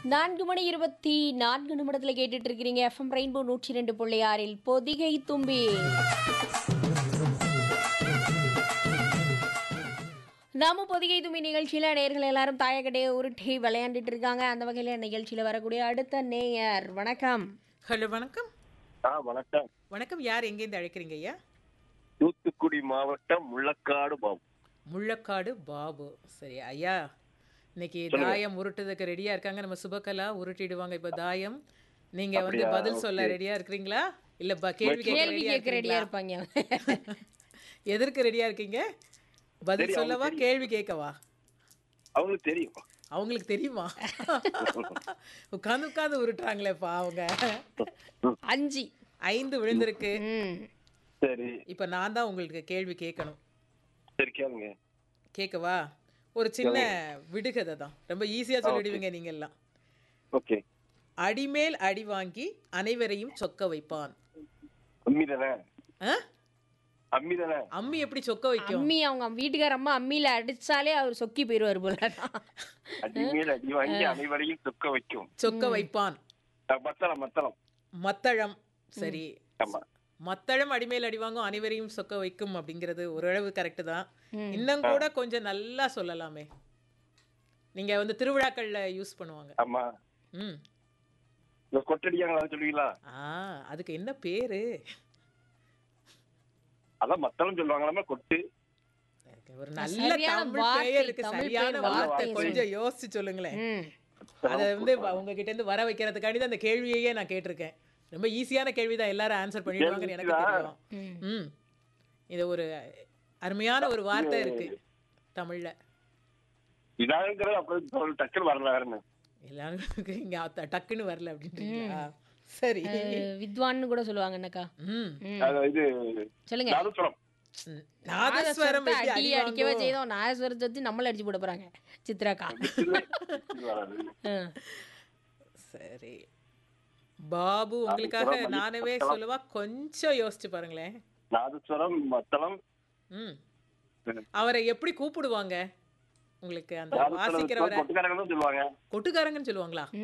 நான்கு மணி இருபத்தி நான்கு நிமிடத்துல கேட்டுட்டு இருக்கிறீங்க எஃப்எம் ரெயின்போ நூற்றி ரெண்டு புள்ளி ஆறில் பொதிகை தும்பி நாம பொதிகை தும்பி நிகழ்ச்சியில நேர்கள் எல்லாரும் தாயக்கட்டையை உருட்டி விளையாண்டுட்டு இருக்காங்க அந்த வகையில நிகழ்ச்சியில வரக்கூடிய அடுத்த நேயர் வணக்கம் ஹலோ வணக்கம் ஆ வணக்கம் வணக்கம் யார் எங்கேருந்து அழைக்கிறீங்க ஐயா தூத்துக்குடி மாவட்டம் முள்ளக்காடு பாபு முள்ளக்காடு பாபு சரி ஐயா இன்னைக்கு தாயம் உருட்டுறதுக்கு ரெடியா இருக்காங்க நம்ம சுபகலா உருட்டிடுவாங்க இப்ப தாயம் நீங்க வந்து அப்படியா? பதில் சொல்ல Okay. ரெடியா இருக்கிறீங்களா இல்ல ப- கேள்வி கேட்க கேள்வி ரெடியா கேட்க ரெடியா இருக்கீங்களா இருப்பாங்க எதற்கு ரெடியா இருக்கீங்க பதில் சரி, சொல்லவா அவங்களுக்கு கேள்வி கேட்கவா அவங்களுக்கு தெரியும் அவங்களுக்கு தெரியுமா உட்காந்து உட்காந்து உருட்டுறாங்களேப்பா அவங்க அஞ்சு ஐந்து விழுந்திருக்கு ம் சரி இப்ப நான் தான் உங்களுக்கு கேள்வி கேட்கணும் சரி கேளுங்க கேட்கவா ஒரு சின்ன விடுகதை தான் ரொம்ப ஈஸியா சொல்லிடுவீங்க நீங்க எல்லாம் ஓகே அடிமேல் அடி வாங்கி அனைவரையும் சொக்க வைப்பான் அம்மி தானே ஆ? அம்மி தானே அம்மி எப்படி சொக்க வைக்கும் அம்மி அவங்க வீட்டுக்கார அம்மா அம்மியில அடிச்சாலே அவர் சொக்கி போயிருவாரு போல அடி மேல் அடி வாங்கி அனைவரையும் சொக்க வைக்கும் சொக்க வைப்பான் அஹ் மத்தளம் மத்தளம் மத்தளம் சரி ஆமா மத்தளம் அடிமேல் அடி வாங்கும் அனைவரையும் சொக்க வைக்கும் அப்படிங்கிறது ஓரளவு கரெக்ட் தான் இன்னும் கூட கொஞ்சம் நல்லா சொல்லலாமே நீங்க வந்து திருவிழாக்கள்ல யூஸ் பண்ணுவாங்க ஆமா ம் இந்த கொட்டடியாங்களா சொல்லுவீங்களா ஆ அதுக்கு என்ன பேரு அதான் மத்தளம் சொல்லுவாங்களாமா கொட்டு ஒரு நல்ல சரியான தமிழ் வார்த்தை, பெயருக்கு தமிழ் சரியான பெயர் வார்த்தை வார்த்தை கொஞ்சம் யோசிச்சு சொல்லுங்களேன் ம் அதை வந்து வ- உங்ககிட்ட இருந்து வர வைக்கிறதுக்காண்டி தான் அந்த கேள்வியையே நான் கேட்டிருக்கேன் ரொம்ப ஈஸியான கேள்வி தான் எல்லாரும் ஆன்சர் பண்ணிடுவாங்கன்னு எனக்கு தெரியும் ம் இது ஒரு அருமையான ஒரு வார்த்தை இருக்கு தமிழ்ல இதாங்கிறது அப்புறம் சொல் டக்குன்னு வரல வேறன்னு எல்லாரும் இங்க ட- டக்குன்னு வரல அப்படின்றீங்களா சரி அஹ், வித்வான்னு கூட சொல்லுவாங்க என்னக்கா ம் அது இது சொல்லுங்க தாதுசுரம் ம். நாதஸ்வரம் எப்படி அடி அடி அடிக்கவே வாங்கும்? செய்தோம் நாதஸ்வரத்தை வச்சு நம்மள அடிச்சு போட போறாங்க சித்ராக்கா அஹ். சரி பாபு உங்களுக்காக நானவே சொல்லவா கொஞ்சம் யோசிச்சு பாருங்களேன் நாதஸ்வரம் மத்தளம் ம் அவரை எப்படி கூப்பிடுவாங்க உங்களுக்கு அந்த நாதஸ்வரம் வாசிக்கிறவரை கொட்டுக்காரங்க தான் சொல்லுவாங்க கொட்டுக்காரங்கன்னு சொல்லுவாங்களா